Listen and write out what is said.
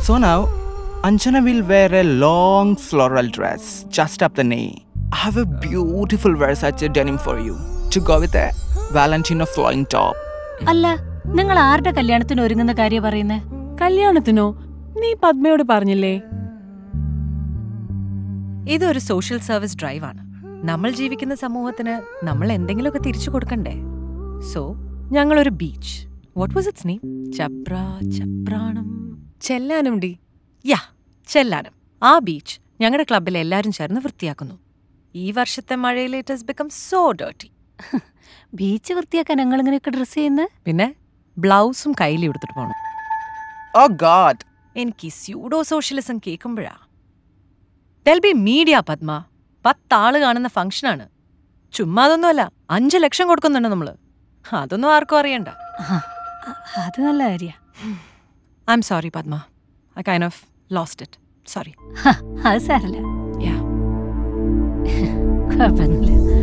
So now, Anjana will wear a long floral dress just up the knee. I have a beautiful Versace denim for you to go with a Valentino flowing top. അല്ല നിങ്ങൾ ആരുടെ കല്യാണത്തിന് ഒരുങ്ങുന്ന കാര്യം പറയുന്നേ കല്യാണത്തിനോ നീ പത്മയോട് പറഞ്ഞില്ലേ ഇതൊരു സോഷ്യൽ സർവീസ് ഡ്രൈവാണ് നമ്മൾ ജീവിക്കുന്ന സമൂഹത്തിന് നമ്മൾ എന്തെങ്കിലുമൊക്കെ തിരിച്ചു കൊടുക്കണ്ടേ സോ ഞങ്ങളൊരു beach what was its name ചപ്ര ചപ്രാണം ചെല്ലാനും ഡി യാ ചെല്ലാനം ആ ബീച്ച് ഞങ്ങളുടെ ക്ലബിലെ എല്ലാവരും ചേർന്ന് വൃത്തിയാക്കുന്നു ഈ വർഷത്തെ മഴയിൽ it has become so dirty beach വൃത്തിയാക്കാൻ ഞങ്ങൾ ഇങ്ങനെയൊക്കെ ഡ്രസ് ചെയ്യുന്നത് പിന്നെ ബ്ലൗസും കയ്യിൽ എടുത്തിട്ട് പോകണം Oh God! എനിക്ക് ഈ സ്യൂഡോ സോഷ്യലിസം കേൾക്കുമ്പോഴാ ദൽ ബി മീഡിയ പത്മ പത്താള് കാണുന്ന ഫംഗ്ഷനാണ് ചുമ്മാ അതൊന്നുമല്ല അഞ്ചു ലക്ഷം കൊടുക്കുന്നുണ്ട് നമ്മള് അതൊന്നും ആർക്കും അറിയണ്ട ആ, അ- അത് നല്ല കാര്യ I'm sorry Padma I kind of lost it sorry അത് സാരല്ല യാ കുഴപ്പമൊന്നുമില്ല